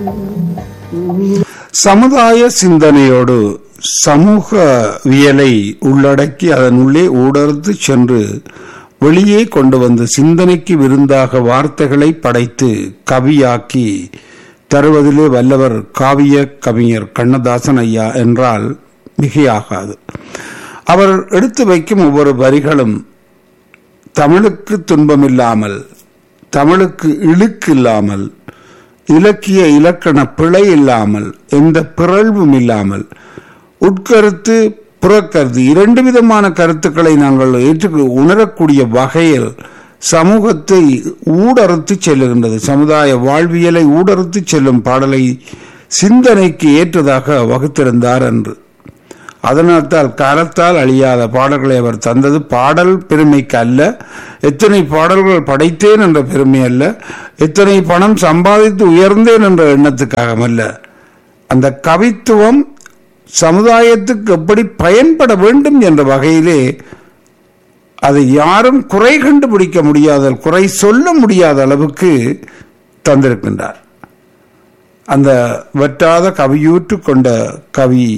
சமுதாய சிந்தனையோடு சமூகவியலை உள்ளடக்கி அதனுள்ளே ஊடறுத்து சென்று வெளியே கொண்டு வந்து சிந்தனைக்கு விருந்தாக வார்த்தைகளை படைத்து கவியாக்கி தருவதிலே வல்லவர் காவிய கவிஞர் கண்ணதாசன் ஐயா என்றால் மிகையாகாது அவர் எடுத்து வைக்கும் ஒவ்வொரு வரிகளும் தமிழுக்கு துன்பமில்லாமல் தமிழுக்கு இழுக்கு இல்லாமல் இலக்கிய இலக்கண பிழை இல்லாமல் எந்த பிறழ்வும் இல்லாமல் உட்கருத்து புறக்கருத்து இரண்டு விதமான கருத்துக்களை நாங்கள் ஏற்று உணரக்கூடிய வகையில் சமூகத்தை ஊடறுத்து செல்லுகின்றது சமுதாய வாழ்வியலை ஊடறுத்து செல்லும் பாடலை சிந்தனைக்கு ஏற்றதாக வகுத்திருந்தார் என்று அதனால்தான் காலத்தால் அழியாத பாடல்களை அவர் தந்தது பாடல் பெருமைக்கு அல்ல எத்தனை பாடல்கள் படைத்தேன் என்ற பெருமை அல்ல எத்தனை பணம் சம்பாதித்து உயர்ந்தேன் என்ற எண்ணத்துக்காக அல்ல அந்த கவித்துவம் சமுதாயத்துக்கு எப்படி பயன்பட வேண்டும் என்ற வகையிலே அதை யாரும் குறை கண்டுபிடிக்க முடியாத குறை சொல்ல முடியாத அளவுக்கு தந்திருக்கின்றார் அந்த வற்றாத கவியூற்று கொண்ட கவி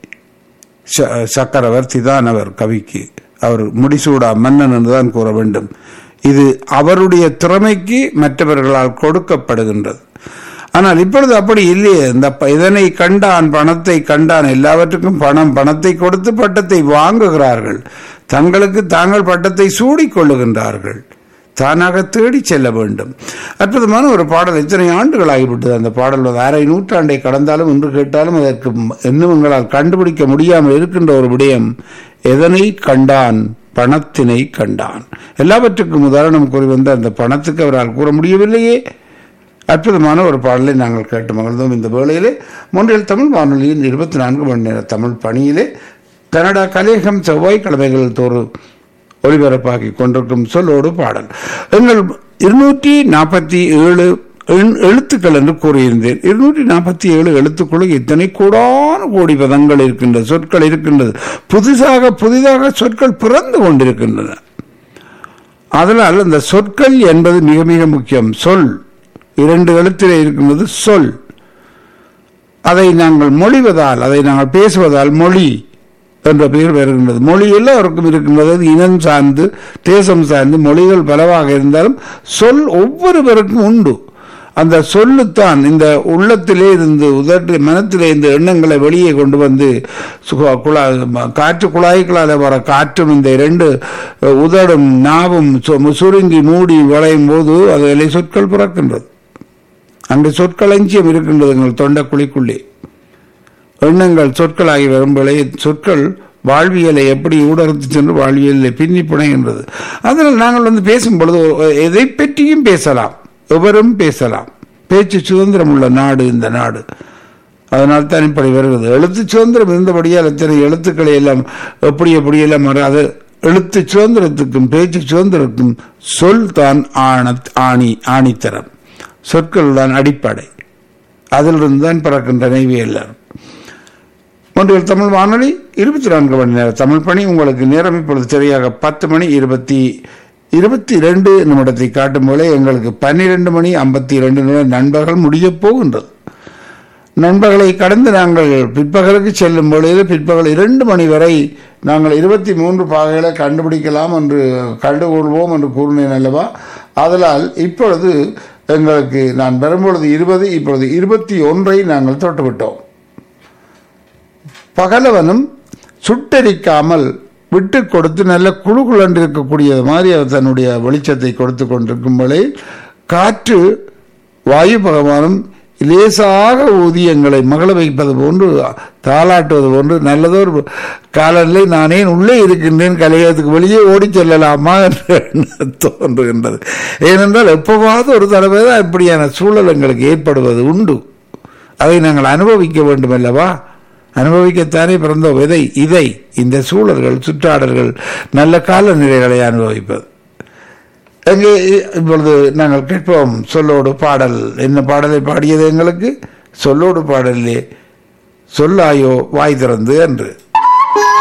சக்கரவர்த்தி தான் அவர் கவிக்கு அவர் முடிசூடா மன்னன் என்றுதான் கூற வேண்டும் இது அவருடைய திறமைக்கு மற்றவர்களால் கொடுக்கப்படுகின்றது ஆனால் இப்பொழுது அப்படி இல்லையே இந்த இதனை கண்டான் பணத்தை கண்டான் எல்லாவற்றுக்கும் பணம் பணத்தை கொடுத்து பட்டத்தை வாங்குகிறார்கள் தங்களுக்கு தாங்கள் பட்டத்தை சூடிக் கொள்ளுகின்றார்கள் தானாக தேடி செல்ல வேண்டும் அற்புதமான ஒரு பாடல் எத்தனை ஆண்டுகள் ஆகிவிட்டது அந்த பாடல் அரை நூற்றாண்டை கடந்தாலும் இன்று கேட்டாலும் அதற்கு இன்னும் உங்களால் கண்டுபிடிக்க முடியாமல் இருக்கின்ற ஒரு விடயம் எதனை கண்டான் பணத்தினை கண்டான் எல்லாவற்றுக்கும் உதாரணம் கூறி வந்த அந்த பணத்துக்கு அவரால் கூற முடியவில்லையே அற்புதமான ஒரு பாடலை நாங்கள் கேட்டு மகிழ்ந்தோம் இந்த வேளையிலே மூன்றில் தமிழ் வானொலியின் இருபத்தி நான்கு மணி நேர தமிழ் பணியிலே கனடா கலேகம் செவ்வாய்க்கிழமைகள் தோறும் ஒளிபரப்பாக்கி கொண்டிருக்கும் சொல்லோடு பாடல் எங்கள் இருநூற்றி நாற்பத்தி ஏழு எழுத்துக்கள் என்று கூறியிருந்தேன் இருநூற்றி நாற்பத்தி ஏழு எழுத்துக்குள்ள இத்தனை கூடான கோடி பதங்கள் இருக்கின்றது சொற்கள் இருக்கின்றது புதுசாக புதிதாக சொற்கள் பிறந்து கொண்டிருக்கின்றன அதனால் அந்த சொற்கள் என்பது மிக மிக முக்கியம் சொல் இரண்டு எழுத்திலே இருக்கின்றது சொல் அதை நாங்கள் மொழிவதால் அதை நாங்கள் பேசுவதால் மொழி என்ற பெயர் வருகின்றது மொழி எல்லோருக்கும் இருக்கின்றது இனம் சார்ந்து தேசம் சார்ந்து மொழிகள் பலவாக இருந்தாலும் சொல் ஒவ்வொருவருக்கும் உண்டு அந்த சொல்லுத்தான் இந்த உள்ளத்திலே இருந்து உதட்டு மனத்திலே இந்த எண்ணங்களை வெளியே கொண்டு வந்து காற்று குழாய்களால் வர காற்றும் இந்த இரண்டு உதடும் நாவும் சுருங்கி மூடி வளையும் போது அதிலே சொற்கள் பிறக்கின்றது அங்கு சொற்களஞ்சியம் இருக்கின்றது எங்கள் தொண்டக்குழிக்குள்ளே எண்ணங்கள் சொற்களாகி வரும் வேளை சொற்கள் வாழ்வியலை எப்படி ஊடறுத்து சென்று வாழ்வியலை பின்னி புனைகின்றது அதனால் நாங்கள் வந்து பேசும் பொழுது எதை பற்றியும் பேசலாம் எவரும் பேசலாம் பேச்சு சுதந்திரம் உள்ள நாடு இந்த நாடு அதனால் தான் இப்படி வருகிறது எழுத்து சுதந்திரம் இருந்தபடியால் எத்தனை எழுத்துக்களை எல்லாம் எப்படி எப்படி எல்லாம் அது எழுத்து சுதந்திரத்துக்கும் பேச்சு சுதந்திரத்துக்கும் சொல் தான் ஆண ஆணி ஆணித்தரம் சொற்கள் தான் அடிப்படை அதிலிருந்து தான் பிறக்கின்ற நெய்வி எல்லாரும் ஒன்றில் தமிழ் வானொலி இருபத்தி நான்கு மணி நேரம் தமிழ் பணி உங்களுக்கு நேரம் இப்பொழுது சரியாக பத்து மணி இருபத்தி இருபத்தி இரண்டு நிமிடத்தை காட்டும் போல எங்களுக்கு பன்னிரண்டு மணி ஐம்பத்தி இரண்டு நிமிடம் நண்பர்கள் முடிய போகின்றது நண்பர்களை கடந்து நாங்கள் பிற்பகலுக்கு செல்லும் பொழுது பிற்பகல் இரண்டு மணி வரை நாங்கள் இருபத்தி மூன்று பாகைகளை கண்டுபிடிக்கலாம் என்று கண்டுகொள்வோம் என்று கூறினேன் அல்லவா அதனால் இப்பொழுது எங்களுக்கு நான் வரும்பொழுது இருபது இப்பொழுது இருபத்தி ஒன்றை நாங்கள் தொட்டுவிட்டோம் பகலவனும் சுட்டரிக்காமல் விட்டு கொடுத்து நல்ல குழு குழன்று இருக்கக்கூடிய மாதிரி அவர் தன்னுடைய வெளிச்சத்தை கொடுத்து கொண்டிருக்கும் போலே காற்று வாயு பகவானும் லேசாக ஊதி எங்களை மகள வைப்பது போன்று தாளாட்டுவது போன்று நல்லதொரு காலநிலை நானே உள்ளே இருக்கின்றேன் கலையத்துக்கு வெளியே ஓடி செல்லலாமா என்று தோன்றுகின்றது ஏனென்றால் எப்போவாவது ஒரு தடவை தான் இப்படியான சூழல் எங்களுக்கு ஏற்படுவது உண்டு அதை நாங்கள் அனுபவிக்க வேண்டும் அல்லவா அனுபவிக்கத்தானே பிறந்த விதை இதை இந்த சூழல்கள் சுற்றாடல்கள் நல்ல காலநிலைகளை அனுபவிப்பது எங்கே இப்பொழுது நாங்கள் கேட்போம் சொல்லோடு பாடல் என்ன பாடலை பாடியது எங்களுக்கு சொல்லோடு பாடலே சொல்லாயோ வாய் திறந்து என்று